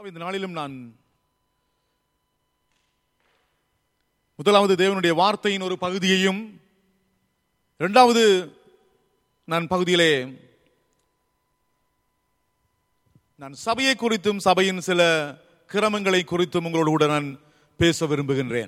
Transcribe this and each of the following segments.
அப்ப இந்த நாளிலும் நான் முதலாவது தேவனுடைய வார்த்தையின் ஒரு பகுதியையும் இரண்டாவது நான் பகுதியிலே நான் சபையை குறித்தும் சபையின் சில கிரமங்களை குறித்தும் உங்களோடு கூட நான் பேச விரும்புகின்றேன்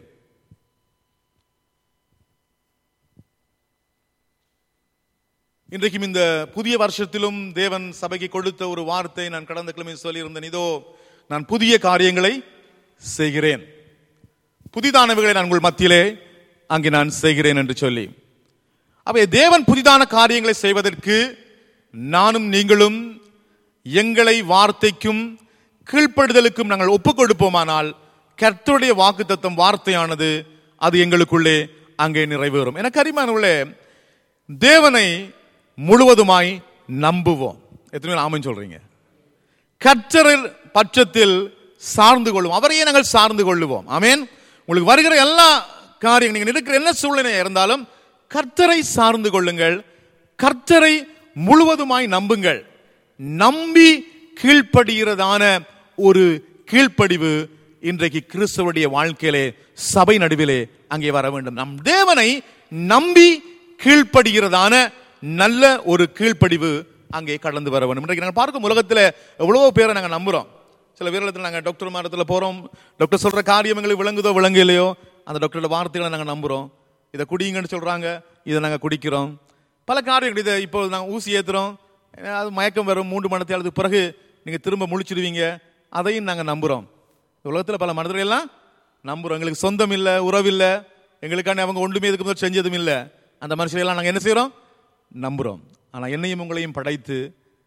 இன்றைக்கும் இந்த புதிய வருஷத்திலும் தேவன் சபைக்கு கொடுத்த ஒரு வார்த்தை நான் கடந்த கிழமை சொல்லியிருந்தேன் இதோ நான் புதிய காரியங்களை செய்கிறேன் புதிதானவைகளை நான் உங்கள் மத்தியிலே அங்கே நான் செய்கிறேன் என்று சொல்லி அவை தேவன் புதிதான காரியங்களை செய்வதற்கு நானும் நீங்களும் எங்களை வார்த்தைக்கும் கீழ்ப்படுதலுக்கும் நாங்கள் ஒப்புக் கொடுப்போமானால் கர்த்தருடைய வாக்குத்தத்தம் வார்த்தையானது அது எங்களுக்குள்ளே அங்கே நிறைவேறும் எனக்கு அறிமானவர்களே தேவனை முழுவதுமாய் நம்புவோம் எத்தனை பேர் ஆமென் சொல்றீங்க கர்த்தரின் பட்சத்தில் சார்ந்து கொள்வோம் அவரையே நாங்கள் சார்ந்து கொள்ளுவோம் ஆமென் உங்களுக்கு வருகிற எல்லா காரியம் நீங்கள் இருக்கிற என்ன சூழ்நிலை இருந்தாலும் கர்த்தரை சார்ந்து கொள்ளுங்கள் கர்த்தரை முழுவதுமாய் நம்புங்கள் நம்பி கீழ்ப்படுகிறதான ஒரு கீழ்ப்படிவு இன்றைக்கு கிறிஸ்தவருடைய வாழ்க்கையிலே சபை நடுவிலே அங்கே வர வேண்டும் நம் தேவனை நம்பி கீழ்ப்படுகிறதான நல்ல ஒரு கீழ்ப்படிவு அங்கே கடந்து வர வேண்டும் இன்றைக்கு நாங்கள் பார்க்கும் உலகத்தில் எவ்வளவோ பேரை நாங்கள் நம்புறோம் சில பேரிடத்தில் நாங்கள் டாக்டர் மாரத்தில் போகிறோம் டாக்டர் சொல்கிற காரியம் எங்களுக்கு விளங்குதோ விளங்கலையோ அந்த டாக்டரோட வார்த்தைகளை நாங்கள் நம்புகிறோம் இதை குடிங்கன்னு சொல்கிறாங்க இதை நாங்கள் குடிக்கிறோம் பல காரியங்கள் இதை இப்போ நாங்கள் ஊசி ஏற்றுறோம் அது மயக்கம் வரும் மூன்று மணி நேரத்துக்கு பிறகு நீங்கள் திரும்ப முழிச்சிடுவீங்க அதையும் நாங்கள் நம்புகிறோம் உலகத்தில் பல மனிதர்கள் எல்லாம் நம்புகிறோம் எங்களுக்கு சொந்தம் இல்லை உறவு இல்லை எங்களுக்கான அவங்க ஒன்றுமே இதுக்கு முதல் செஞ்சதும் இல்லை அந்த மனுஷரையெல்லாம் நாங்கள் என்ன செய்கிறோம் நம்புகிறோம் ஆனால் என்னையும் உங்களையும் படைத்து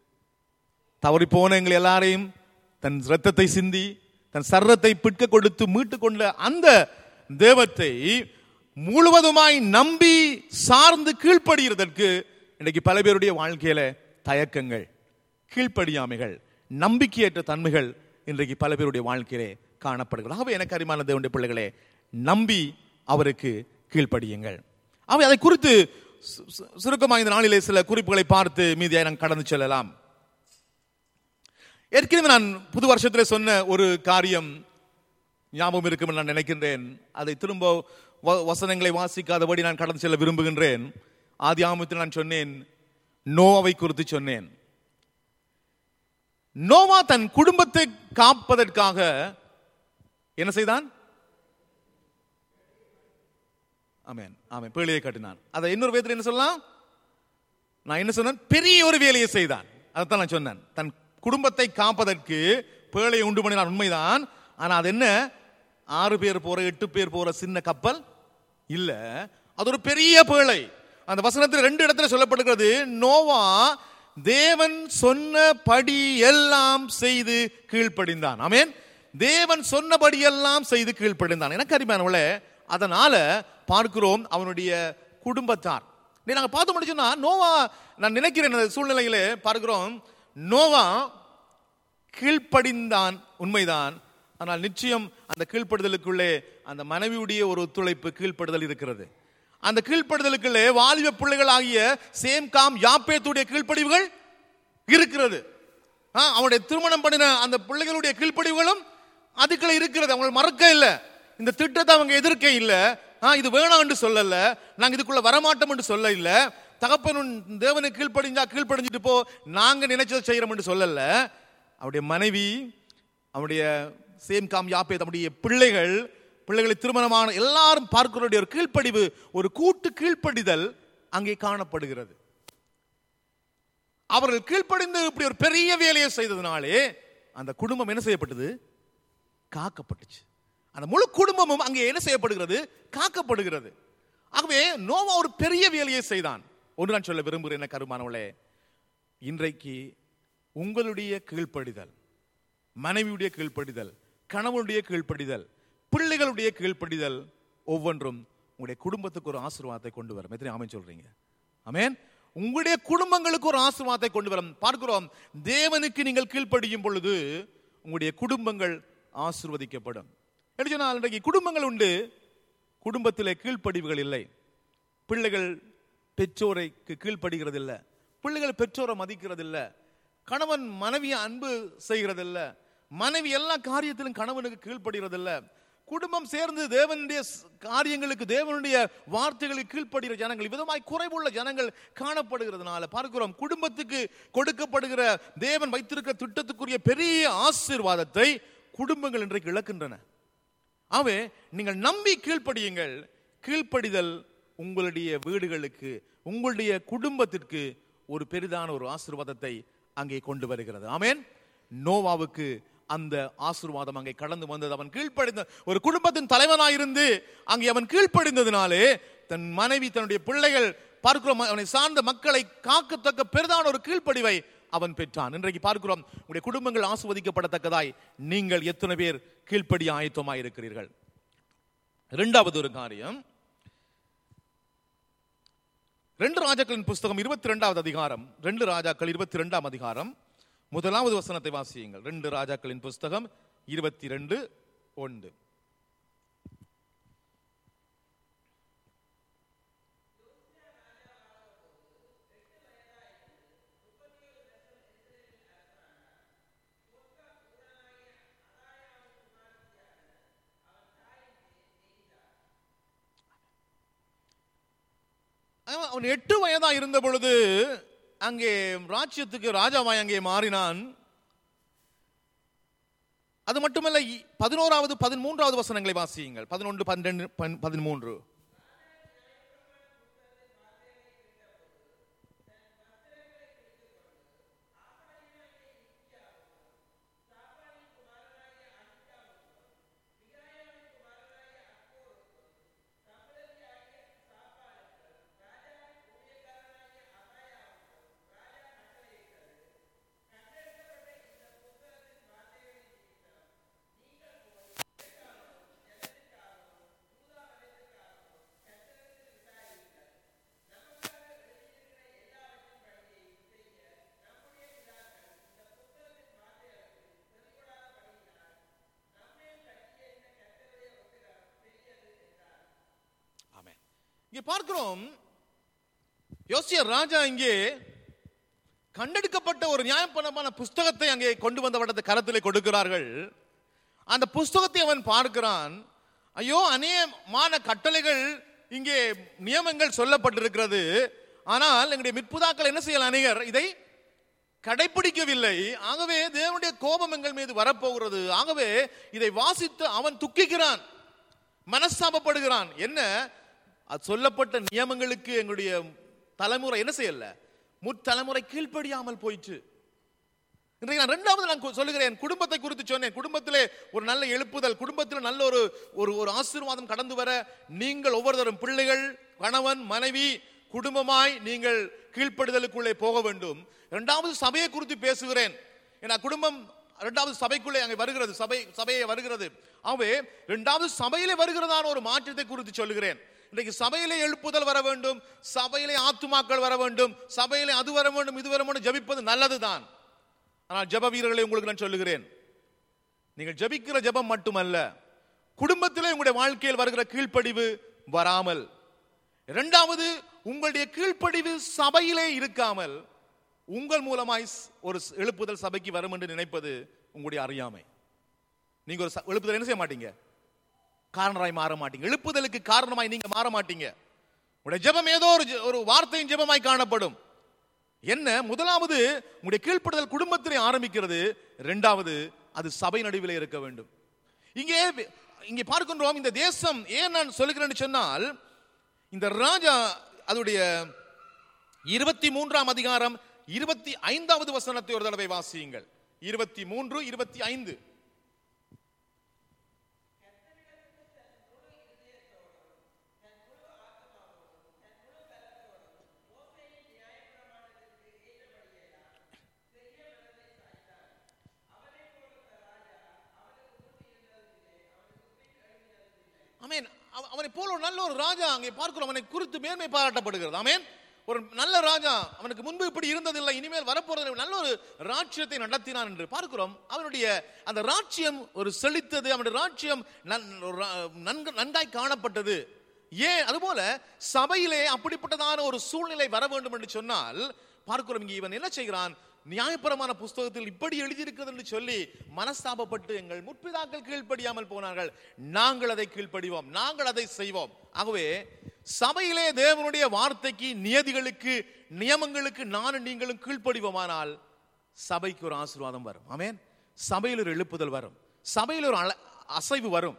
தவறி போன எங்களை எல்லாரையும் தன் இரத்தத்தை சிந்தி தன் சர்ரத்தை பிட்க கொடுத்து மீட்டு கொண்ட அந்த தேவத்தை முழுவதுமாய் நம்பி சார்ந்து கீழ்ப்படுகிறதற்கு இன்னைக்கு பல பேருடைய வாழ்க்கையில தயக்கங்கள் கீழ்ப்படியாமைகள் நம்பிக்கையற்ற தன்மைகள் இன்றைக்கு பல பேருடைய வாழ்க்கையிலே காணப்படுகிறது ஆகவே எனக்கு அறிமான தேவனுடைய பிள்ளைகளே நம்பி அவருக்கு கீழ்ப்படியுங்கள் அவை அதை குறித்து சு- சு- சுருக்கமாக இந்த நாளிலே சில குறிப்புகளை பார்த்து மீதியாக நான் கடந்து செல்லலாம் ஏற்கனவே நான் புது வருஷத்திலே சொன்ன ஒரு காரியம் ஞாபகம் இருக்கும் என்று நான் நினைக்கின்றேன் அதை திரும்ப வ- வசனங்களை வாசிக்காதபடி நான் கடந்து செல்ல விரும்புகின்றேன் ஆதி ஆமத்தில் நான் சொன்னேன் நோவை குறித்து சொன்னேன் நோவா தன் குடும்பத்தை காப்பதற்காக என்ன செய்தான் ஆமென் ஆமென் பேழையை கட்டினான் அதை இன்னொரு விதத்தில் என்ன சொல்லலாம் நான் என்ன சொன்னேன் பெரிய ஒரு வேலையை செய்தான் அதைத்தான் நான் சொன்னேன் தன் குடும்பத்தை காப்பதற்கு பேழையை உண்டு பண்ணினான் உண்மைதான் ஆனா அது என்ன ஆறு பேர் போற எட்டு பேர் போற சின்ன கப்பல் இல்ல அது ஒரு பெரிய பேழை அந்த வசனத்தில் ரெண்டு இடத்துல சொல்லப்படுகிறது நோவா தேவன் சொன்னபடி எல்லாம் செய்து கீழ்ப்படிந்தான் ஆமென் தேவன் சொன்னபடி எல்லாம் செய்து கீழ்ப்படிந்தான் எனக்கு அறிமையானவளே அதனால பார்க்கிறோம் அவனுடைய குடும்பத்தார் நீ நாங்க பார்த்து முடிச்சோம்னா நோவா நான் நினைக்கிறேன் அந்த சூழ்நிலையிலே பார்க்கிறோம் நோவா கீழ்ப்படிந்தான் உண்மைதான் ஆனால் நிச்சயம் அந்த கீழ்ப்படுதலுக்குள்ளே அந்த மனைவியுடைய ஒரு ஒத்துழைப்பு கீழ்ப்படுதல் இருக்கிறது அந்த கீழ்ப்படுதலுக்குள்ளே வாலிப பிள்ளைகள் ஆகிய சேம் காம் யாப்பேத்துடைய கீழ்ப்படிவுகள் இருக்கிறது ஆ, அவனுடைய திருமணம் பண்ணின அந்த பிள்ளைகளுடைய கீழ்ப்படிவுகளும் அதுக்குள்ள இருக்கிறது அவங்க மறக்க இல்லை இந்த திட்டத்தை அவங்க எதிர்க்க இல்லை ஆ, இது வேணாம் என்று சொல்லல நாங்க இதுக்குள்ள வரமாட்டோம் என்று சொல்ல இல்ல தகப்பன் உன் தேவனுக்கு கீழ்ப்படிஞ்சா கீழ்ப்படிஞ்சிட்டு போ நாங்க நினைச்சதை செய்யறோம் என்று சொல்லல அவருடைய மனைவி அவருடைய சேம் காம் யாப்பே தம்முடைய பிள்ளைகள் பிள்ளைகளை திருமணமான எல்லாரும் பார்க்கிறோடைய ஒரு கீழ்ப்படிவு ஒரு கூட்டு கீழ்ப்படிதல் அங்கே காணப்படுகிறது அவர்கள் கீழ்ப்படிந்து இப்படி ஒரு பெரிய வேலையை செய்ததுனாலே அந்த குடும்பம் என்ன செய்யப்பட்டது காக்கப்பட்டுச்சு அந்த முழு குடும்பமும் அங்கே என்ன செய்யப்படுகிறது காக்கப்படுகிறது ஆகவே நோவா ஒரு பெரிய வேலையை செய்தான் ஒன்று நான் சொல்ல விரும்புகிறேன் என்ன கருமானவளே இன்றைக்கு உங்களுடைய கீழ்ப்படிதல் மனைவியுடைய கீழ்ப்படிதல் கணவனுடைய கீழ்ப்படிதல் பிள்ளைகளுடைய கீழ்ப்படிதல் ஒவ்வொன்றும் உங்களுடைய குடும்பத்துக்கு ஒரு ஆசீர்வாதத்தை கொண்டு வரும் எத்தனை ஆமென் சொல்றீங்க ஆமென் உங்களுடைய குடும்பங்களுக்கு ஒரு ஆசீர்வாதத்தை கொண்டு வரும் பார்க்கிறோம் தேவனுக்கு நீங்கள் கீழ்ப்படியும் பொழுது உங்களுடைய குடும்பங்கள் ஆசீர்வதிக்கப்படும் என்ன சொன்னால் இன்றைக்கு குடும்பங்கள் உண்டு குடும்பத்திலே கீழ்ப்படிவுகள் இல்லை பிள்ளைகள் பெற்றோரைக்கு கீழ்ப்படுகிறதில்ல பிள்ளைகள் பெற்றோரை மதிக்கிறதில்ல கணவன் மனைவியை அன்பு செய்கிறதில்ல மனைவி எல்லா காரியத்திலும் கணவனுக்கு கீழ்ப்படுகிறது இல்ல குடும்பம் சேர்ந்து தேவனுடைய ஸ்- காரியங்களுக்கு தேவனுடைய வார்த்தைகளுக்கு கீழ்ப்படுகிற ஜனங்கள் விதமாய் குறைவுள்ள ஜனங்கள் காணப்படுகிறதுனால பார்க்கிறோம் குடும்பத்துக்கு கொடுக்கப்படுகிற தேவன் வைத்திருக்கிற திட்டத்துக்குரிய பெரிய ஆசீர்வாதத்தை குடும்பங்கள் இன்றைக்கு இழக்கின்றன ஆகவே நீங்கள் நம்பி கீழ்ப்படியுங்கள் கீழ்ப்படிதல் உங்களுடைய வீடுகளுக்கு உங்களுடைய குடும்பத்திற்கு ஒரு பெரிதான ஒரு ஆசீர்வாதத்தை அங்கே கொண்டு வருகிறது ஆமென் நோவாவுக்கு அந்த ஆசீர்வாதம் அங்கே கடந்து வந்தது அவன் கீழ்ப்படிந்த ஒரு குடும்பத்தின் தலைவனாயிருந்து அங்கே அவன் கீழ்ப்படிந்ததினாலே தன் மனைவி தன்னுடைய பிள்ளைகள் பார்க்கிறோம் அவனை சார்ந்த மக்களை காக்கத்தக்க பெரிதான ஒரு கீழ்ப்படிவை அவன் பெற்றான் இன்றைக்கு பார்க்கிறோம் உங்களுடைய குடும்பங்கள் ஆஸ்வதிக்கப்படத்தக்கதாய் நீங்கள் எத்தனை பேர் கீழ்ப்படி ஆயத்தமாய் இருக்கிறீர்கள் இரண்டாவது ஒரு காரியம் ரெண்டு ராஜாக்களின் புஸ்தகம் இருபத்தி ரெண்டாவது அதிகாரம் ரெண்டு ராஜாக்கள் இருபத்தி ரெண்டாம் அதிகாரம் முதலாவது வசனத்தை வாசியுங்கள் ரெண்டு ராஜாக்களின் புஸ்தகம் இருபத்தி ரெண்டு ஒன்று அவன் அவன் எட்டு வயதா இருந்த பொழுது அங்கே ராஜ்யத்துக்கு ராஜாவாய் அங்கே மாறினான் அது மட்டுமல்ல இ- பதினோராவது பதிமூன்றாவது வசனங்களை வாசியுங்கள் பதினொன்று பன்னிரண்டு பன்- பதிமூன்று ஆமென் இங்கே பார்க்கிறோம் யோசிய ராஜா இங்கே கண்டெடுக்கப்பட்ட ஒரு நியாயப்பணமான புஸ்தகத்தை அங்கே கொண்டு வந்தவடத்தை கரத்திலே கொடுக்கிறார்கள் அந்த புஸ்தகத்தை அவன் பார்க்கிறான் ஐயோ அநேகமான கட்டளைகள் இங்கே நியமங்கள் சொல்லப்பட்டிருக்கிறது ஆனால் எங்களுடைய மிற்புதாக்கள் என்ன செய்யலாம் அநேகர் இதை கடைபிடிக்கவில்லை ஆகவே தேவனுடைய கோபம் எங்கள் மீது வரப்போகிறது ஆகவே இதை வாசித்து அவன் துக்கிக்கிறான் மனஸ்தாபப்படுகிறான் என்ன அது சொல்லப்பட்ட நியமங்களுக்கு எங்களுடைய தலைமுறை என்ன செய்யல முத்தலைமுறை கீழ்ப்படியாமல் போயிற்று இன்றைக்கு நான் ரெண்டாவது நான் கு- சொல்லுகிறேன் குடும்பத்தை குறித்து சொன்னேன் குடும்பத்திலே ஒரு நல்ல எழுப்புதல் குடும்பத்தில் நல்ல ஒரு ஒரு ஒரு ஆசீர்வாதம் கடந்து வர நீங்கள் ஒவ்வொருத்தரும் பிள்ளைகள் கணவன் மனைவி குடும்பமாய் நீங்கள் கீழ்ப்படுதலுக்குள்ளே போக வேண்டும் இரண்டாவது சபையை குறித்து பேசுகிறேன் ஏன்னா குடும்பம் இரண்டாவது சபைக்குள்ளே அங்கே வருகிறது சபை சபையை வருகிறது ஆகவே இரண்டாவது சபையிலே வருகிறதான ஒரு மாற்றத்தை குறித்து சொல்லுகிறேன் இன்றைக்கு சபையிலே எழுப்புதல் வர வேண்டும் சபையிலே ஆத்துமாக்கள் வர வேண்டும் சபையிலே அது வர வேண்டும் இது வர வேண்டும் ஜபிப்பது நல்லதுதான் ஆனால் ஜெப வீரர்களை உங்களுக்கு நான் சொல்லுகிறேன் நீங்கள் ஜெபிக்கிற ஜெபம் மட்டுமல்ல குடும்பத்திலே உங்களுடைய வாழ்க்கையில் வருகிற கீழ்ப்படிவு வராமல் இரண்டாவது உங்களுடைய கீழ்ப்படிவு சபையிலே இருக்காமல் உங்கள் மூலமாய் ஸ்- ஒரு ஸ்- எழுப்புதல் சபைக்கு வரும் என்று நினைப்பது உங்களுடைய அறியாமை நீங்க ஒரு ச- எழுப்புதல் என்ன செய்ய மாட்டீங்க காரணராய் மாற மாட்டீங்க எழுப்புதலுக்கு காரணமாய் நீங்க மாற மாட்டீங்க உங்களுடைய ஜெபம் ஏதோ ஒரு ஜெ- ஒரு வார்த்தையின் ஜெபமாய் காணப்படும் என்ன முதலாவது உங்களுடைய கீழ்ப்படுதல் குடும்பத்திலே ஆரம்பிக்கிறது இரண்டாவது அது சபை நடுவிலே இருக்க வேண்டும் இங்கே இங்கே பார்க்கின்றோம் இந்த தேசம் ஏன் நான் சொல்லுகிறேன்னு சொன்னால் இந்த ராஜா அதோடைய இருபத்தி மூன்றாம் அதிகாரம் இருபத்தி ஐந்தாவது வசனத்தை ஒரு தடவை வாசியுங்கள் இருபத்தி மூன்று இருபத்தி ஐந்து ஆமென் அவ- அவனை போல ஒரு நல்ல ஒரு ராஜா அங்கே பார்க்கிறோம் அவனை குறித்து மேன்மை பாராட்டப்படுகிறது ஆமென் ஒரு நல்ல ராஜா அவனுக்கு முன்பு இப்படி இருந்ததில்லை இனிமேல் வரப்போறது நல்ல ஒரு ராஜ்யத்தை நடத்தினான் என்று பார்க்கிறோம் அவனுடைய அந்த ராஜ்யம் ஒரு செழித்தது அவனுடைய ராஜ்யம் நன்- ஒரு ரா- நன்கு நன்றாய் காணப்பட்டது ஏன் அதுபோல சபையிலே அப்படிப்பட்டதான ஒரு சூழ்நிலை வர வேண்டும் என்று சொன்னால் பார்க்கிறோம் இங்கே இவன் என்ன செய்கிறான் நியாயப்பிரமாண புஸ்தகத்தில் இப்படி எழுதியிருக்கிறது என்று சொல்லி மனஸ்தாபப்பட்டு எங்கள் முற்பிதாக்கள் கீழ்ப்படியாமல் போனார்கள் நாங்கள் அதை கீழ்ப்படிவோம் நாங்கள் அதை செய்வோம் ஆகவே சபையிலே தேவனுடைய வார்த்தைக்கு நியதிகளுக்கு நியமங்களுக்கு நானும் நீங்களும் கீழ்ப்படிவோமானால் சபைக்கு ஒரு ஆசீர்வாதம் வரும் ஆமென் சபையில் ஒரு எழுப்புதல் வரும் சபையில் ஒரு அல- அசைவு வரும்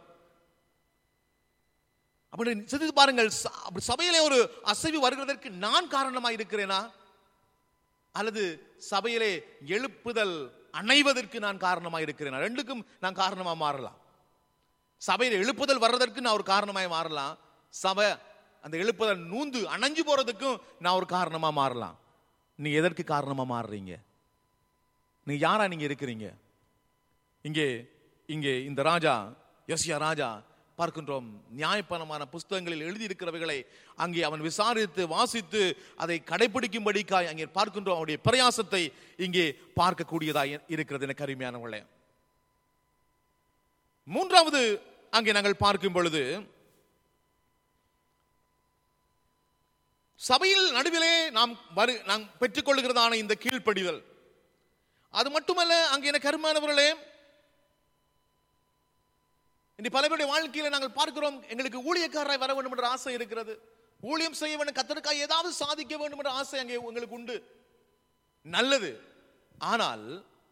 அப்படி சிந்தித்து பாருங்கள் ச- அப்படி சபையிலே ஒரு அசைவு வருகிறதற்கு நான் காரணமாக இருக்கிறேனா அல்லது சபையிலே எழுப்புதல் அணைவதற்கு நான் காரணமாக இருக்கிறேனா ரெண்டுக்கும் நான் காரணமா மாறலாம் சபையில் எழுப்புதல் வர்றதற்கு நான் ஒரு காரணமாய் மாறலாம் சபை அந்த எழுப்புதல் நூந்து அணைஞ்சு போறதுக்கும் நான் ஒரு காரணமா மாறலாம் நீ எதற்கு காரணமா மாறுறீங்க நீ யாரா நீங்க இருக்கிறீங்க இங்கே இங்கே இந்த ராஜா யோசியா ராஜா பார்க்கின்றோம் நியாயப்பணமான புஸ்தகங்களில் எழுதியிருக்கிறவைகளை அங்கே அவன் விசாரித்து வாசித்து அதை கடைபிடிக்கும்படிக்காய் அங்கே பார்க்கின்றோம் அவனுடைய பிரயாசத்தை இங்கே பார்க்கக்கூடியதாய் இருக்கிறது எனக்கு அருமையானவர்களே மூன்றாவது அங்கே நாங்கள் பார்க்கும் பொழுது சபையில் நடுவிலே நாம் வரு நாம் பெற்றுக்கொள்கிறதான இந்த கீழ்ப்படிதல் அது மட்டுமல்ல அங்கே எனக்கு அருமையானவர்களே இன்று பல பேருடைய வாழ்க்கையில நாங்கள் பார்க்கிறோம் எங்களுக்கு ஊழியக்காரராய் வர வேண்டும் என்ற ஆசை இருக்கிறது ஊழியம் செய்ய வேண்டும் கத்தருக்காய் ஏதாவது சாதிக்க வேண்டும் என்ற ஆசை அங்கே உங்களுக்கு உண்டு நல்லது ஆனால்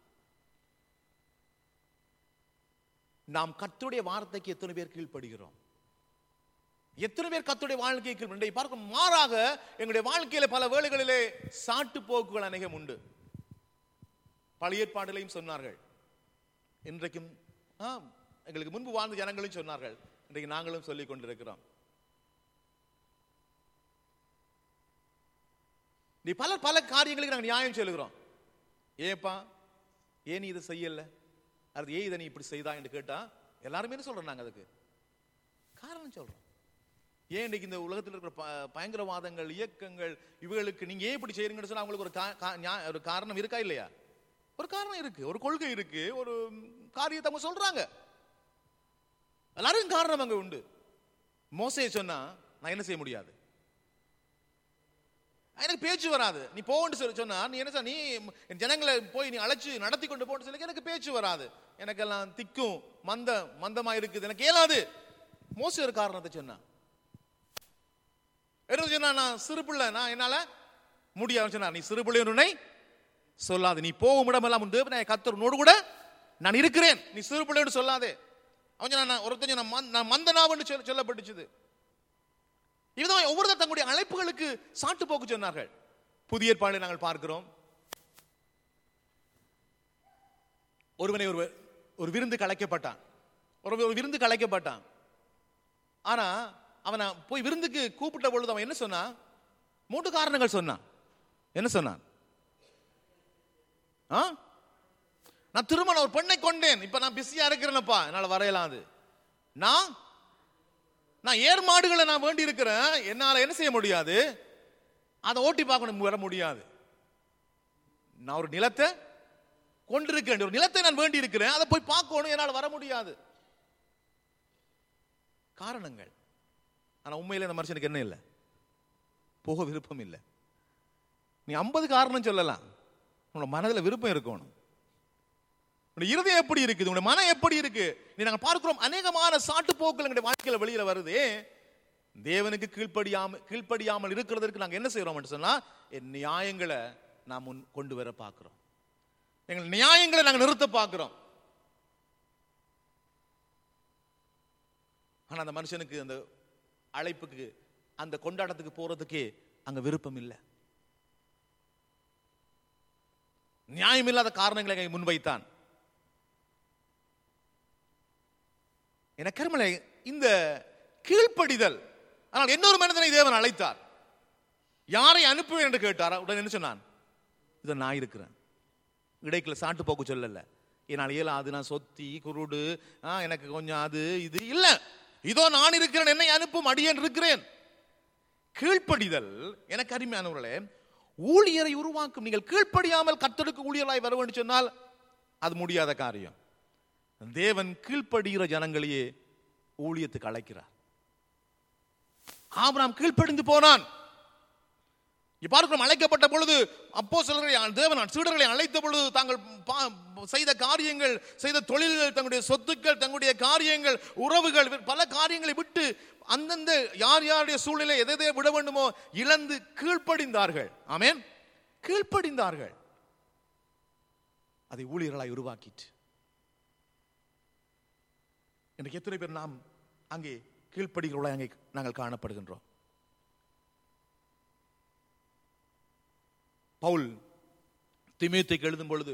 நாம் கர்த்தருடைய வார்த்தைக்கு எத்தனை பேர் கீழ்ப்படுகிறோம் எத்தனை பேர் கர்த்தருடைய வாழ்க்கையை கீழ் இன்றைய பார்க்கும் மாறாக எங்களுடைய வாழ்க்கையில பல வேளைகளிலே சாட்டு போக்குகள் அநேகம் உண்டு பழைய ஏற்பாடுகளையும் சொன்னார்கள் இன்றைக்கும் ஆ, எங்களுக்கு முன்பு வாழ்ந்த ஜனங்களும் சொன்னார்கள் இன்றைக்கு நாங்களும் சொல்லிக் கொண்டிருக்கிறோம் நீ பல பல காரியங்களுக்கு நாங்கள் நியாயம் சொல்லுகிறோம் ஏப்பா ஏன் நீ இதை செய்யல அது ஏன் இதை நீ இப்படி செய்தா என்று கேட்டா எல்லாருமே என்ன சொல்றோம் நாங்க அதுக்கு காரணம் சொல்றோம் ஏன் இன்னைக்கு இந்த உலகத்தில் இருக்கிற ப- பயங்கரவாதங்கள் இயக்கங்கள் இவங்களுக்கு நீங்க ஏன் இப்படி செய்யறீங்கன்னு சொன்னா அவங்களுக்கு ஒரு கா- கா- நியா- ஒரு காரணம் இருக்கா இல்லையா ஒரு காரணம் இருக்கு ஒரு கொள்கை இருக்கு ஒரு காரியத்தை அவங்க சொல்றாங்க எல்லாருக்கும் காரணம் அங்க உண்டு மோசையை சொன்னா நான் என்ன செய்ய முடியாது எனக்கு பேச்சு வராது நீ போன்னு சொல்லி சொன்னா நீ என்ன சொன்ன, நீ என் ஜனங்களை போய் நீ அழைச்சு நடத்தி கொண்டு போன்னு சொல்லி எனக்கு பேச்சு வராது எனக்கெல்லாம் திக்கும் மந்த மந்தமா இருக்குது எனக்கு இயலாது மோசே ஒரு காரணத்தை சொன்னான் என்ன சொன்னா நான் சிறு பிள்ளை நான் என்னால முடியாது சொன்னா நீ சிறு பிள்ளை உன்னை சொல்லாது நீ போகும் இடமெல்லாம் உன் தேவனாய கத்தர் கூட நான் இருக்கிறேன் நீ சிறு பிள்ளைன்னு சொல்லாதே அவன் சொன்னான், நான் ஒருத்தன் சொன்னான், மந்த- நான் மந்தனாவன்னு சொல்ல சொல்லப்பட்டுச்சுது இதுதான் ஒவ்வொருத்தர் தங்களுடைய அழைப்புகளுக்கு சாட்டு போக்கு சொன்னார்கள் புதிய ஏற்பாடை நாங்கள் பார்க்கிறோம் ஒருவனை ஒரு ஒரு விருந்து கலைக்கப்பட்டான் ஒரு ஒரு விருந்து கலைக்கப்பட்டான் ஆனா அவனை போய் விருந்துக்கு கூப்பிட்ட பொழுது அவன் என்ன சொன்னான் மூன்று காரணங்கள் சொன்னான் என்ன சொன்னான் ஆ? நான் திருமணம் ஒரு பெண்ணை கொண்டேன் இப்ப நான் பிஸியா இருக்கிறேனப்பா என்னால வரையலாது நான் நான் ஏர் மாடுகளை நான் வேண்டி இருக்கிறேன் என்னால என்ன செய்ய முடியாது அதை ஓட்டி பார்க்கணும் வர முடியாது நான் ஒரு நிலத்தை கொண்டிருக்கேன் ஒரு நிலத்தை நான் வேண்டி இருக்கிறேன் அதை போய் பார்க்கணும் என்னால் வர முடியாது காரணங்கள் ஆனா உண்மையில இந்த மனுஷனுக்கு என்ன இல்லை போக விருப்பம் இல்லை நீ ஐம்பது காரணம் சொல்லலாம் உன்னோட மனதில் விருப்பம் இருக்கணும் உன்னுடைய இருதயம் எப்படி இருக்குது உன்னுடைய மனம் எப்படி இருக்கு நீ நாங்க பார்க்கிறோம் அநேகமான சாட்டு போக்குகள் எங்களுடைய வாழ்க்கையில வெளியில வருது தேவனுக்கு கீழ்ப்படியாம கீழ்ப்படியாமல் இருக்கிறதற்கு நாங்க என்ன செய்யறோம் சொன்னா என் நியாயங்களை நாம் முன் கொண்டு வர பார்க்கிறோம் எங்கள் நியாயங்களை நாங்க நிறுத்த பார்க்கிறோம் ஆனா அந்த மனுஷனுக்கு அந்த அழைப்புக்கு அந்த கொண்டாட்டத்துக்கு போறதுக்கே அங்க விருப்பம் இல்லை நியாயமில்லாத காரணங்களை அங்கே முன்வைத்தான் என கருமலை இந்த கீழ்ப்படிதல் ஆனால் இன்னொரு மனிதனை தேவன் அழைத்தார் யாரை அனுப்புவேன் என்று கேட்டார் உடனே என்ன சொன்னான் இதை நான் இருக்கிறேன் இடைக்குள்ள சாட்டு போக்கு சொல்லல என்னால் இயலாது நான் சொத்தி குருடு ஆ, எனக்கு கொஞ்சம் அது இது இல்ல இதோ நான் இருக்கிறேன் என்னை அனுப்பும் அடியேன் இருக்கிறேன் கீழ்ப்படிதல் எனக்கு அருமையானவர்களே ஊழியரை உருவாக்கும் நீங்கள் கீழ்ப்படியாமல் கத்தருக்கு ஊழியராய் வர வேண்டும் சொன்னால் அது முடியாத காரியம் தேவன் கீழ்ப்படுகிற ஜனங்களையே ஊழியத்துக்கு அழைக்கிறார் ஆபிராம் கீழ்ப்படிந்து போனான் இங்க பார்க்கிறோம் அழைக்கப்பட்ட பொழுது அப்போ சிலரை தேவன் சீடர்களை அழைத்த பொழுது தாங்கள் பா- செய்த காரியங்கள் செய்த தொழில்கள் தங்களுடைய சொத்துக்கள் தங்களுடைய காரியங்கள் உறவுகள் பல காரியங்களை விட்டு அந்தந்த யார் யாருடைய சூழ்நிலை எதை எதை விட வேண்டுமோ இழந்து கீழ்ப்படிந்தார்கள் ஆமென் கீழ்ப்படிந்தார்கள் அதை ஊழியர்களாய் உருவாக்கிட்டு இன்றைக்கு எத்தனை பேர் நாம் அங்கே கீழ்ப்படிகளோட அங்கே நாங்கள் காணப்படுகின்றோம் பவுல் திமேத்தைக்கு எழுதும் பொழுது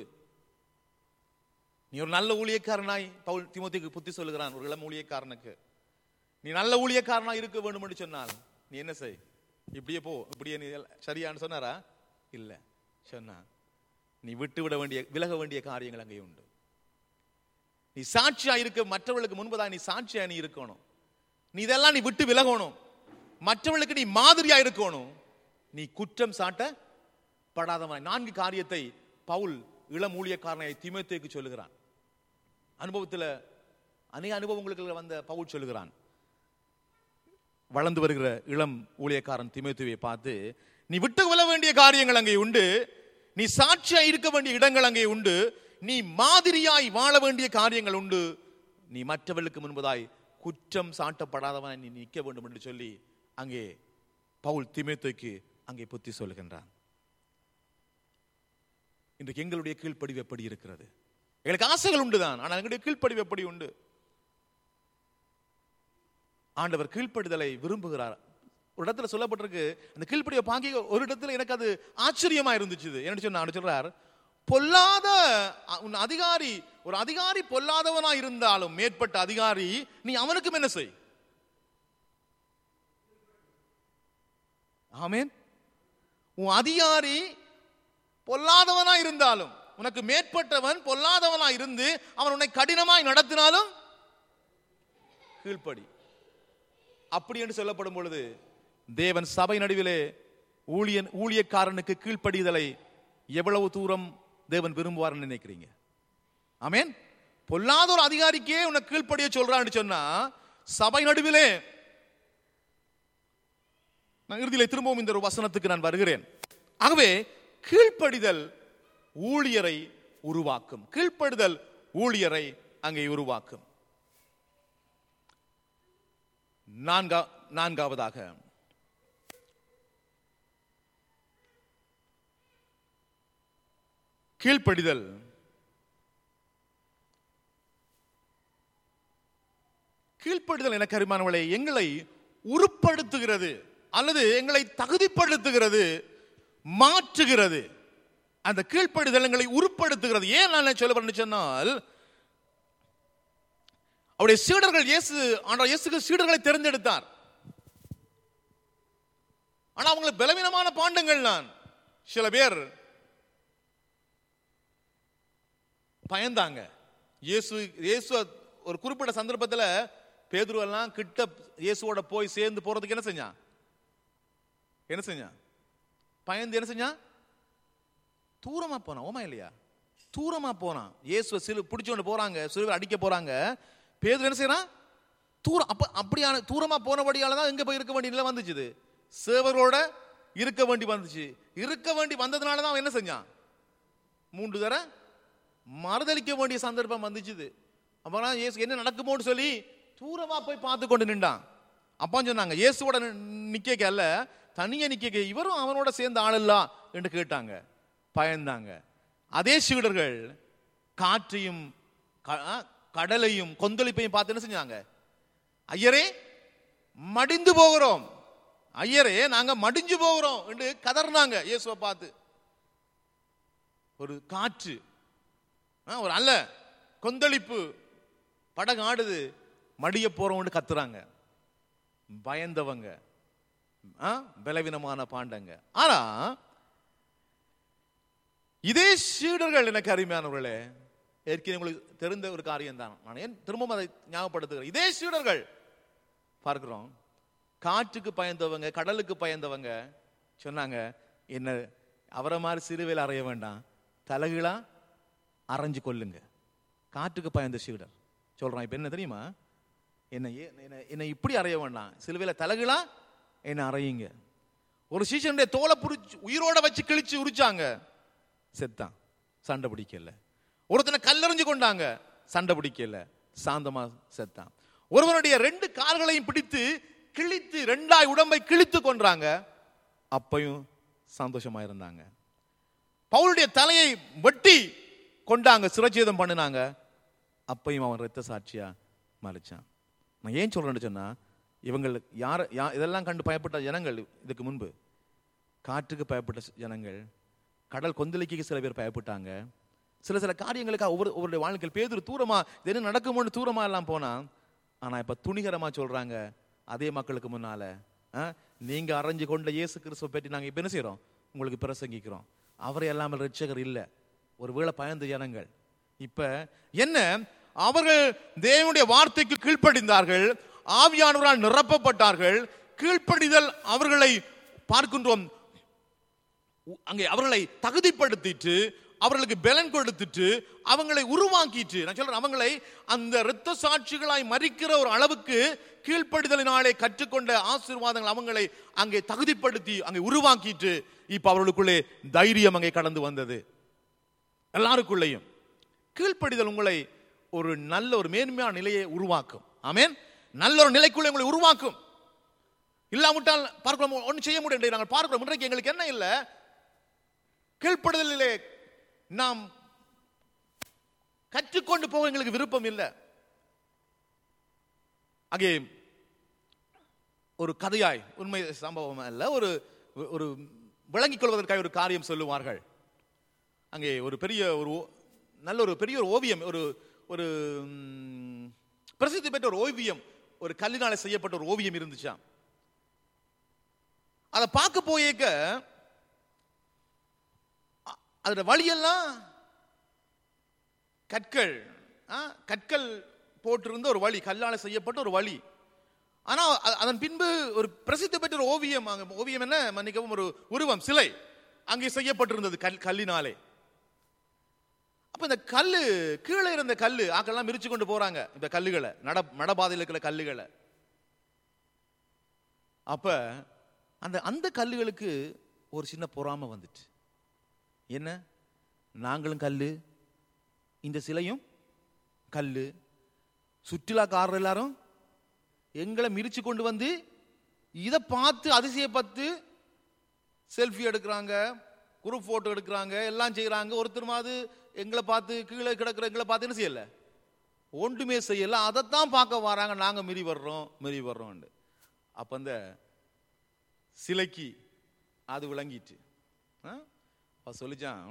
நீ ஒரு நல்ல ஊழியக்காரனாய் பவுல் திமோத்திக்கு புத்தி சொல்லுகிறான் ஒரு இளம் ஊழியக்காரனுக்கு நீ நல்ல ஊழியக்காரனாய் இருக்க வேண்டும் என்று சொன்னால் நீ என்ன செய் இப்படியே போ இப்படியே நீ எல்லாம் சரியான்னு சொன்னாரா இல்ல சொன்னா நீ விட்டு விட வேண்டிய விலக வேண்டிய காரியங்கள் அங்கே உண்டு நீ சாட்சியா இருக்க மற்றவர்களுக்கு முன்பதாக நீ சாட்சியா நீ இருக்கணும் நீ இதெல்லாம் நீ விட்டு விலகணும் மற்றவர்களுக்கு நீ மாதிரியா இருக்கணும் நீ குற்றம் சாட்டப்படாதவன் நான்கு காரியத்தை பவுல் இளம் ஊழியக்காரனை திமேத்தேக்கு சொல்லுகிறான் அனுபவத்தில் அநேக அனுபவங்களுக்கு வந்த பவுல் சொல்லுகிறான் வளர்ந்து வருகிற இளம் ஊழியக்காரன் திமேத்துவை பார்த்து நீ விட்டு கொள்ள வேண்டிய காரியங்கள் அங்கே உண்டு நீ சாட்சியா இருக்க வேண்டிய இடங்கள் அங்கே உண்டு நீ மாதிரியாய் வாழ வேண்டிய காரியங்கள் உண்டு நீ மற்றவர்களுக்கு முன்பதாய் குற்றம் சாட்டப்படாதவன் நீ நிற்க வேண்டும் என்று சொல்லி அங்கே பவுல் திமேத்துக்கு அங்கே புத்தி சொல்லுகின்றான் இன்றைக்கு எங்களுடைய கீழ்ப்படிவு எப்படி இருக்கிறது எங்களுக்கு ஆசைகள் உண்டுதான் ஆனால் எங்களுடைய கீழ்ப்படிவு எப்படி உண்டு ஆண்டவர் கீழ்ப்படிதலை விரும்புகிறார் ஒரு இடத்துல சொல்லப்பட்டிருக்கு அந்த கீழ்ப்படியை பாக்கி ஒரு இடத்துல எனக்கு அது ஆச்சரியமா இருந்துச்சு என்ன சொன்னா அவர் சொல்றார் பொல்லாத அ- உன் அதிகாரி ஒரு அதிகாரி பொல்லாதவனா இருந்தாலும் மேற்பட்ட அதிகாரி நீ அவனுக்கும் என்ன செய் ஆமென் உன் அதிகாரி பொல்லாதவனா இருந்தாலும் உனக்கு மேற்பட்டவன் பொல்லாதவனா இருந்து அவன் உன்னை கடினமாய் நடத்தினாலும் கீழ்ப்படி அப்படி என்று சொல்லப்படும் பொழுது தேவன் சபை நடுவிலே ஊழியன் ஊழியக்காரனுக்கு கீழ்ப்படிதலை எவ்வளவு தூரம் தேவன் விரும்புவார்னு நினைக்கிறீங்க ஆமென் பொல்லாத ஒரு அதிகாரிக்கே உனக்கு கீழ்ப்படிய சொல்றான்னு சொன்னா சபை நடுவிலே நான் இறுதியிலே திரும்பவும் இந்த ஒரு வசனத்துக்கு நான் வருகிறேன் ஆகவே கீழ்ப்படிதல் ஊழியரை உருவாக்கும் கீழ்ப்படுதல் ஊழியரை அங்கே உருவாக்கும் நான்கா நான்காவதாக கீழ்ப்படிதல் கீழ்ப்படிதல் என கருமானவளை எங்களை உருப்படுத்துகிறது அல்லது எங்களை தகுதிப்படுத்துகிறது மாற்றுகிறது அந்த கீழ்ப்படிதல் எங்களை உருப்படுத்துகிறது ஏன் நான் சொல்ல வரேன்னு சொன்னால் அவருடைய சீடர்கள் இயேசு ஆண்டவர் இயேசுக்கு சீடர்களை தேர்ந்தெடுத்தார் ஆனா அவங்களுக்கு பலவீனமான பாண்டங்கள் நான் சில பேர் பயந்தாங்க இயேசு இயேசு ஒரு குறிப்பிட்ட சந்தர்ப்பத்தில் பேதுரு எல்லாம் கிட்ட இயேசுவோட போய் சேர்ந்து போறதுக்கு என்ன செஞ்சான் என்ன செஞ்சான் பயந்து என்ன செஞ்சான் தூரமா போனான் ஓமா இல்லையா தூரமா போனான் இயேசுவை சிலு பிடிச்சோண்டு போறாங்க சிலுவை அடிக்க போறாங்க பேதுரு என்ன செய்யறான் தூரம் அப்ப அப்படியான தூரமா போனபடியால தான் எங்க போய் இருக்க வேண்டிய நிலை வந்துச்சு இது. சேவரோட இருக்க வேண்டி வந்துச்சு இருக்க வேண்டி வந்ததுனால தான் அவன் என்ன செஞ்சான் மூன்று தர மறுதளிக்க வேண்டிய சந்தர்ப்பம் வந்துச்சுது அப்புறம் இயேசு என்ன நடக்குமோன்னு சொல்லி தூரமா போய் பார்த்து கொண்டு நின்றான் அப்பா சொன்னாங்க இயேசுவோட நி- நிக்க அல்ல தனியா நிக்க இவரும் அவனோட சேர்ந்த ஆளல்லா என்று கேட்டாங்க பயந்தாங்க அதே சீடர்கள் காற்றையும் க- ஆ, கடலையும் கொந்தளிப்பையும் பார்த்து என்ன செஞ்சாங்க ஐயரே மடிந்து போகிறோம் ஐயரே நாங்க மடிஞ்சு போகிறோம் என்று கதறினாங்க இயேசுவை பார்த்து ஒரு காற்று ஆ, ஒரு அல்ல கொந்தளிப்பு படகு ஆடுது மடிய போறவங்க கத்துறாங்க பயந்தவங்க ஆ, பலவீனமான பாண்டங்க ஆனா இதே சீடர்கள் எனக்கு அருமையானவர்களே ஏற்கனவே உங்களுக்கு தெரிந்த ஒரு காரியம் தான் நான் ஏன் திரும்பவும் அதை ஞாபகப்படுத்துகிறேன் இதே சீடர்கள் பார்க்கிறோம் காற்றுக்கு பயந்தவங்க கடலுக்கு பயந்தவங்க சொன்னாங்க என்ன அவரை மாதிரி சிறுவையில் அறைய வேண்டாம் தலகிழா அரைஞ்சு கொல்லுங்க காற்றுக்கு பயந்த சீடர் சொல்றான் இப்ப என்ன தெரியுமா என்ன ஏ- என்ன என்னை இப்படி அறைய வேண்டாம் சிலுவையில் தலகிழா என்னை அறையுங்க ஒரு சீசனுடைய தோலை புரிச்சு உயிரோட வச்சு கிழிச்சு உரிச்சாங்க செத்தான் சண்டை பிடிக்கல ஒருத்தனை கல்லெறிஞ்சு கொண்டாங்க சண்டை பிடிக்கல சாந்தமா செத்தான் ஒருவனுடைய ரெண்டு கால்களையும் பிடித்து கிழித்து ரெண்டாய் உடம்பை கிழித்து கொன்றாங்க அப்பையும் சந்தோஷமா இருந்தாங்க பவுலுடைய தலையை வெட்டி கொண்டாங்க சிரச்சேதம் பண்ணினாங்க அப்பையும் அவன் ரத்த சாட்சியா மறைச்சான் நான் ஏன் சொல்றேன்னு சொன்னா இவங்கள் யார யா இதெல்லாம் கண்டு பயப்பட்ட ஜனங்கள் இதுக்கு முன்பு காற்றுக்கு பயப்பட்ட ஜனங்கள் கடல் கொந்தளிக்கு சில பேர் பயப்பட்டாங்க சில சில காரியங்களுக்காக ஒவ்வொரு ஒவ்வொரு வாழ்க்கையில் பேதர் தூரமா இது என்ன நடக்குமோன்னு தூரமா எல்லாம் போனா ஆனா இப்ப துணிகரமா சொல்றாங்க அதே மக்களுக்கு முன்னால ஆ, நீங்க அரைஞ்சு கொண்ட இயேசு கிறிஸ்துவை பற்றி நாங்க இப்ப என்ன செய்றோம் உங்களுக்கு பிரசங்கிக்கிறோம் அவரை எல்லாமல் ரட்சகர் இல்ல ஒருவேளை பயந்த ஜனங்கள் இப்ப என்ன அவர்கள் தேவனுடைய வார்த்தைக்கு கீழ்ப்படிந்தார்கள் ஆவியானவரால் நிரப்பப்பட்டார்கள் கீழ்ப்படிதல் அவர்களை பார்க்கின்றோம் உ- அங்கே அவர்களை தகுதிப்படுத்திட்டு அவர்களுக்கு பலன் கொடுத்துட்டு அவங்களை உருவாக்கிட்டு நான் சொல்றேன் அவங்களை அந்த இரத்த சாட்சிகளாய் மறிக்கிற ஒரு அளவுக்கு கீழ்ப்படிதலினாலே கற்றுக்கொண்ட ஆசீர்வாதங்கள் அவங்களை அங்கே தகுதிப்படுத்தி அங்கே உருவாக்கிட்டு இப்ப அவர்களுக்குள்ளே தைரியம் அங்கே கடந்து வந்தது எல்லாருக்குள்ளேயும் கீழ்ப்படிதல் உங்களை ஒரு நல்ல ஒரு மேன்மையான நிலையை உருவாக்கும் ஆமென் நல்ல ஒரு நிலைக்குள்ளே உங்களை உருவாக்கும் இல்லாவிட்டால் பார்க்கிறோம் ஒன்றும் செய்ய முடியும் நாங்கள் பார்க்கிறோம் இன்றைக்கு எங்களுக்கு என்ன இல்லை கீழ்ப்படுதலிலே நாம் கற்றுக்கொண்டு போக எங்களுக்கு விருப்பம் இல்லை அங்கே ஒரு கதையாய் உண்மை சம்பவம் அல்ல ஒரு ஒரு விளங்கிக் கொள்வதற்காக ஒரு காரியம் சொல்லுவார்கள் அங்கே ஒரு பெரிய ஒரு ஓ- நல்ல ஒரு பெரிய ஒரு ஓவியம் ஒரு ஒரு ம், பிரசித்தி பெற்ற ஒரு ஓவியம் ஒரு கல்லினால செய்யப்பட்ட ஒரு ஓவியம் இருந்துச்சாம் அதை பார்க்க போயேக்க அ- அதோட வழியெல்லாம் கற்கள் ஆ, கற்கள் போட்டிருந்த ஒரு வழி கல்லால செய்யப்பட்ட ஒரு வழி ஆனா அ- அதன் பின்பு ஒரு பிரசித்தி பெற்ற ஒரு ஓவியம் அங்க ஓவியம் என்ன மன்னிக்கவும் ஒரு உருவம் சிலை அங்கே செய்யப்பட்டிருந்தது கல் கல்லினாலே அப்ப இந்த கல்லு கீழே இருந்த கல்லு ஆக்கெல்லாம் மிரிச்சு கொண்டு போறாங்க இந்த கல்லுகளை நட நடபாதையில் இருக்கிற கல்லுகளை அப்ப அந்த அந்த கல்லுகளுக்கு ஒரு சின்ன பொறாமை வந்துட்டு என்ன நாங்களும் கல்லு இந்த சிலையும் கல்லு சுற்றுலாக்காரர் எல்லாரும் எங்களை மிரிச்சு கொண்டு வந்து இதை பார்த்து அதிசயப்பட்டு செல்ஃபி எடுக்கிறாங்க குரூப் போட்டோ எடுக்கிறாங்க எல்லாம் செய்றாங்க ஒருத்தருமாவது எங்களை பார்த்து கீழே கிடக்கிற எங்களை பார்த்து என்ன செய்யல ஒன்றுமே செய்யல அதைத்தான் பார்க்க வராங்க நாங்க மிரி வர்றோம் மிரி வர்றோம்னு அப்ப அந்த சிலைக்கு அது விளங்கிட்டு ஆ? அவ சொல்லிச்சான்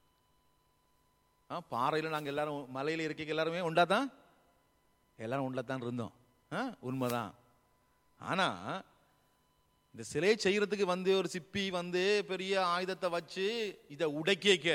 ஆ, பாறையில நாங்க எல்லாரும் மலையில இருக்க எல்லாருமே உண்டா தான் எல்லாரும் உண்டா தான் இருந்தோம் ஆ, உண்மைதான் ஆனா இந்த சிலையை செய்யறதுக்கு வந்து ஒரு சிப்பி வந்து பெரிய ஆயுதத்தை வச்சு இதை உடைக்க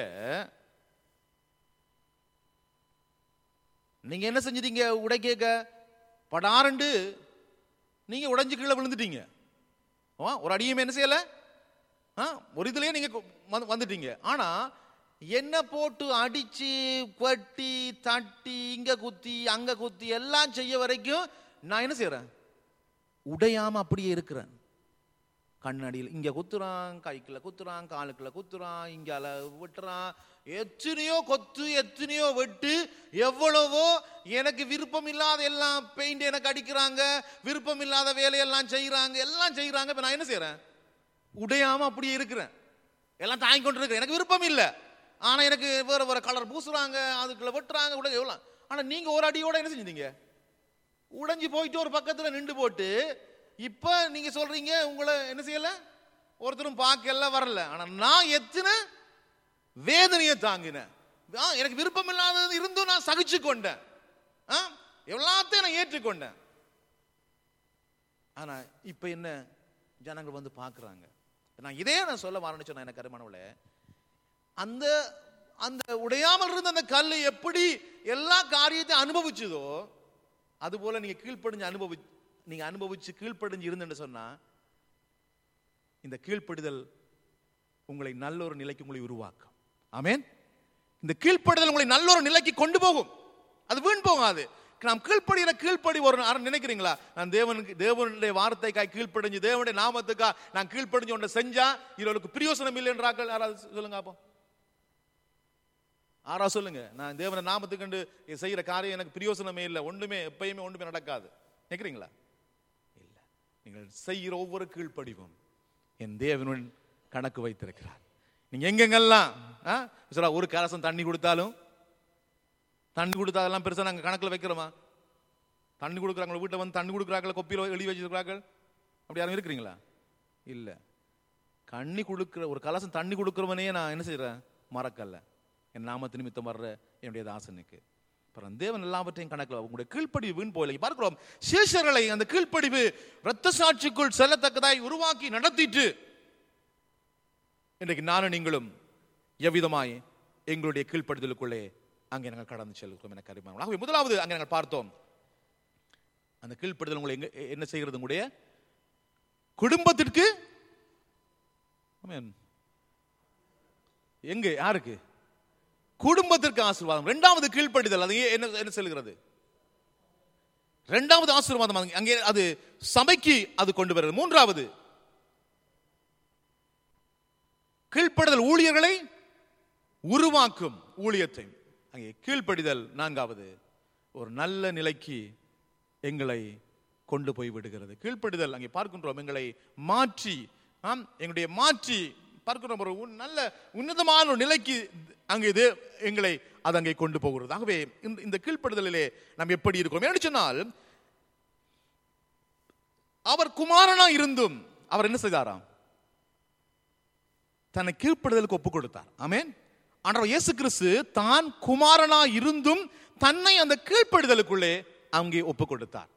நீங்க என்ன செஞ்சிட்டீங்க உடைக்க படாரண்டு நீங்க உடைஞ்சு கீழே விழுந்துட்டீங்க ஆ, ஒரு அடியுமே என்ன செய்யல ஆ, ஒரு இதுலயே நீங்க கு- வந்து- வந்துட்டீங்க ஆனா என்ன போட்டு அடிச்சு கொட்டி தட்டி இங்க குத்தி அங்க குத்தி எல்லாம் செய்ய வரைக்கும் நான் என்ன செய்யறேன் உடையாம அப்படியே இருக்கிறேன் கண்ணாடியில் இங்க குத்துறான் கைக்குள்ள குத்துறான் காலுக்குள்ள குத்துறான் இங்கால வெட்டுறான் எத்தனையோ கொத்து எத்தனையோ வெட்டு எவ்வளவோ எனக்கு விருப்பம் இல்லாத எல்லாம் பெயிண்ட் எனக்கு அடிக்கிறாங்க விருப்பம் இல்லாத வேலையெல்லாம் செய்யறாங்க எல்லாம் செய்யறாங்க இப்ப நான் என்ன செய்யறேன் உடையாம அப்படியே இருக்கிறேன் எல்லாம் தாங்கி கொண்டு இருக்கிறேன் எனக்கு விருப்பம் இல்லை ஆனா எனக்கு வேற வேற கலர் பூசுறாங்க அதுக்குள்ள வெட்டுறாங்க உடனே எவ்வளவு ஆனா நீங்க ஒரு அடியோட என்ன செஞ்சீங்க உடைஞ்சு போயிட்டு ஒரு பக்கத்துல நின்று போட்டு இப்ப நீங்க சொல்றீங்க உங்களை என்ன செய்யல ஒருத்தரும் பார்க்கல வரல ஆனா நான் எத்தனை வேதனையை தாங்கினேன் ஆ, எனக்கு விருப்பம் இல்லாதது இருந்தும் நான் சகிச்சு கொண்டேன் ஆ, எல்லாத்தையும் நான் ஏற்றுக்கொண்டேன் ஆனா இப்ப என்ன ஜனங்கள் வந்து பார்க்கறாங்க நான் இதே நான் சொல்ல வரேன்னு சொன்னேன் எனக்கு கருமானவளே அந்த அந்த உடையாமல் இருந்த அந்த கல் எப்படி எல்லா காரியத்தையும் அனுபவிச்சதோ அதுபோல நீங்க கீழ்ப்படிஞ்சு அனுபவி நீங்க அனுபவிச்சு கீழ்ப்படிஞ்சு இருந்துன்னு சொன்னா இந்த கீழ்ப்படிதல் உங்களை நல்ல ஒரு நிலைக்கு உங்களை உருவாக்கும் ஆமென் இந்த கீழ்ப்படுதல் உங்களை நல்ல ஒரு நிலைக்கு கொண்டு போகும் அது வீண் போகாது நாம் கீழ்ப்படுகிற கீழ்ப்படி ஒரு அர- நினைக்கிறீங்களா நான் தேவனுக்கு தேவனுடைய வார்த்தைக்காய் கீழ்ப்படிஞ்சு தேவனுடைய நாமத்துக்கா நான் கீழ்ப்படிஞ்சு ஒன்றை செஞ்சா இவர்களுக்கு பிரியோசனம் இல்லைன்றாக்கள் யாராவது சொல்லுங்க அப்போ ஆறா சொல்லுங்க நான் தேவன நாமத்துக்கு கண்டு செய்யற காரியம் எனக்கு பிரியோசனமே இல்லை ஒண்ணுமே எப்பயுமே ஒண்ணுமே நடக்காது நினைக்கிறீங்களா இல்ல நீங்கள் செய்கிற ஒவ்வொரு கீழ்ப்படிவும் என் தேவனுடன் கணக்கு வைத்திருக்கிறார் நீங்க எங்கெங்கெல்லாம் ஆ? சொல்றா, ஒரு கலசம் தண்ணி கொடுத்தாலும் தண்ணி கொடுத்தாதெல்லாம் பெருசா நாங்க கணக்குல வைக்கிறோமா தண்ணி கொடுக்குறாங்க வீட்டை வந்து தண்ணி கொடுக்குறாங்களா கொப்பியில் எழுதி வச்சிருக்கிறாங்க அப்படி யாரும் இருக்கிறீங்களா இல்ல கண்ணி கொடுக்கிற ஒரு கலசம் தண்ணி கொடுக்கிறவனே நான் என்ன செய்யறேன் மறக்கல்ல என் நாமத்து நிமித்தம் வர்ற என்னுடைய தாசனுக்கு அப்புறம் தேவன் எல்லாவற்றையும் கணக்கில் உங்களுடைய கீழ்ப்படிவு வீண் போயில பார்க்கிறோம் சேஷர்களை அந்த கீழ்ப்படிவு இரத்த சாட்சிக்குள் செல்லத்தக்கதாய் உருவாக்கி நடத்திட்டு இன்றைக்கு நானும் நீங்களும் எவ்விதமாய் எங்களுடைய கீழ்ப்படுதலுக்குள்ளே அங்கே நாங்கள் கடந்து செல்கிறோம் என கருமானோம் ஆகவே முதலாவது அங்கே நாங்கள் பார்த்தோம் அந்த கீழ்ப்படுதல் உங்களை எங்க என்ன செய்கிறது உங்களுடைய குடும்பத்திற்கு ஆமென். எங்க யாருக்கு குடும்பத்திற்கு ஆசீர்வாதம் இரண்டாவது கீழ்ப்படிதல் அது ஏன் என்ன என்ன செல்கிறது இரண்டாவது ஆசீர்வாதம் அங்கே- அங்கே அது சபைக்கு அது கொண்டு வருகிறது மூன்றாவது கீழ்ப்படுதல் ஊழியர்களை உருவாக்கும் ஊழியத்தை அங்கே கீழ்ப்படிதல் நான்காவது ஒரு நல்ல நிலைக்கு எங்களை கொண்டு போய் விடுகிறது கீழ்ப்படிதல் அங்கே பார்க்கின்றோம் எங்களை மாற்றி ஆம் எங்களுடைய மாற்றி பார்க்கிறோம் ஒரு உன்- நல்ல உன்னதமான ஒரு நிலைக்கு அங்கே இது எங்களை அது அங்கே கொண்டு போகிறது ஆகவே இந்த இந்த கீழ்ப்படுதலிலே நாம் எப்படி இருக்கிறோம் என்று சொன்னால் அவர் குமாரனா இருந்தும் அவர் என்ன செய்தாராம் தன்னை கீழ்ப்படுதலுக்கு ஒப்பு கொடுத்தார் ஆமென் ஆண்டவர் இயேசு கிறிஸ்து தான் குமாரனா இருந்தும் தன்னை அந்த கீழ்ப்படுதலுக்குள்ளே அங்கே ஒப்பு கொடுத்தார்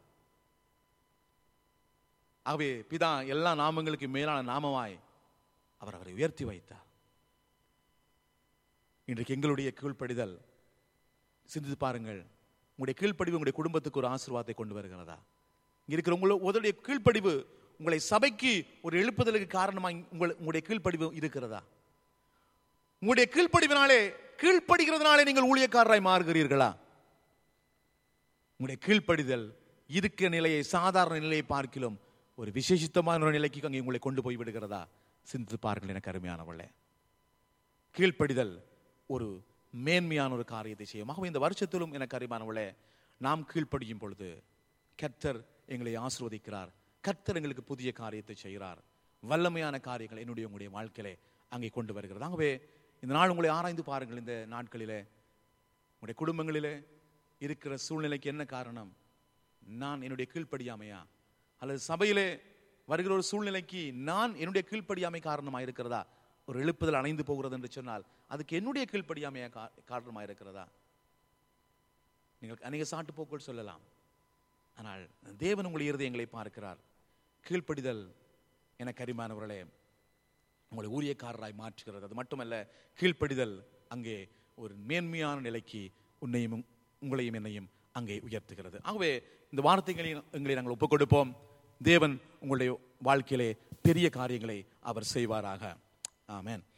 ஆகவே பிதா எல்லா நாமங்களுக்கு மேலான நாமமாய் அவர் அவரை உயர்த்தி வைத்தார் இன்றைக்கு எங்களுடைய கீழ்ப்படிதல் சிந்தித்து பாருங்கள் உங்களுடைய கீழ்ப்படிவு உங்களுடைய குடும்பத்துக்கு ஒரு ஆசீர்வாதத்தை கொண்டு வருகிறதா இங்க இருக்கிற உங்களை உங்களுடைய கீழ்ப்படிவு உங்களை சபைக்கு ஒரு எழுப்புதலுக்கு காரணமாக உங்கள் உங்களுடைய கீழ்ப்படிவு இருக்கிறதா உங்களுடைய கீழ்ப்படிவினாலே கீழ்ப்படுகிறதுனாலே நீங்கள் ஊழியக்காரராய் மாறுகிறீர்களா உங்களுடைய கீழ்ப்படிதல் இருக்க நிலையை சாதாரண நிலையை பார்க்கிலும் ஒரு விசேஷித்தமான ஒரு நிலைக்கு அங்கே உங்களை கொண்டு போய் விடுகிறதா சிந்தித்து பாருங்கள் எனக்கு அருமையானவர்களே கீழ்ப்படிதல் ஒரு மேன்மையான ஒரு காரியத்தை செய்யும் ஆகவே இந்த வருஷத்திலும் எனக்கு அறிமானவளே நாம் கீழ்ப்படியும் பொழுது கர்த்தர் எங்களை ஆசிர்வதிக்கிறார் கர்த்தர் எங்களுக்கு புதிய காரியத்தை செய்கிறார் வல்லமையான காரியங்கள் என்னுடைய உங்களுடைய வாழ்க்கையிலே அங்கே கொண்டு வருகிறது ஆகவே இந்த நாள் உங்களை ஆராய்ந்து பாருங்கள் இந்த நாட்களிலே உங்களுடைய குடும்பங்களிலே இருக்கிற சூழ்நிலைக்கு என்ன காரணம் நான் என்னுடைய கீழ்ப்படியாமையா அல்லது சபையிலே வருகிற ஒரு சூழ்நிலைக்கு நான் என்னுடைய கீழ்ப்படியாமை காரணமாக இருக்கிறதா ஒரு எழுப்புதல் அணைந்து போகிறது என்று சொன்னால் அதுக்கு என்னுடைய கீழ்ப்படியாமையா கா- காரணமாக இருக்கிறதா நீங்கள் அநேக சாட்டு போக்குகள் சொல்லலாம் ஆனால் தேவன் உங்கள் இருதயங்களை பார்க்கிறார் கீழ்ப்படிதல் என கரிமானவர்களே உங்களை ஊழியக்காரராய் மாற்றுகிறது அது மட்டுமல்ல கீழ்ப்படிதல் அங்கே ஒரு மேன்மையான நிலைக்கு உன்னையும் உங்- உங்களையும் என்னையும் அங்கே உயர்த்துகிறது ஆகவே இந்த வார்த்தைகளை எங்களை நாங்கள் ஒப்புக் கொடுப்போம் தேவன் உங்களுடைய வாழ்க்கையிலே பெரிய காரியங்களை அவர் செய்வாராக ஆமென்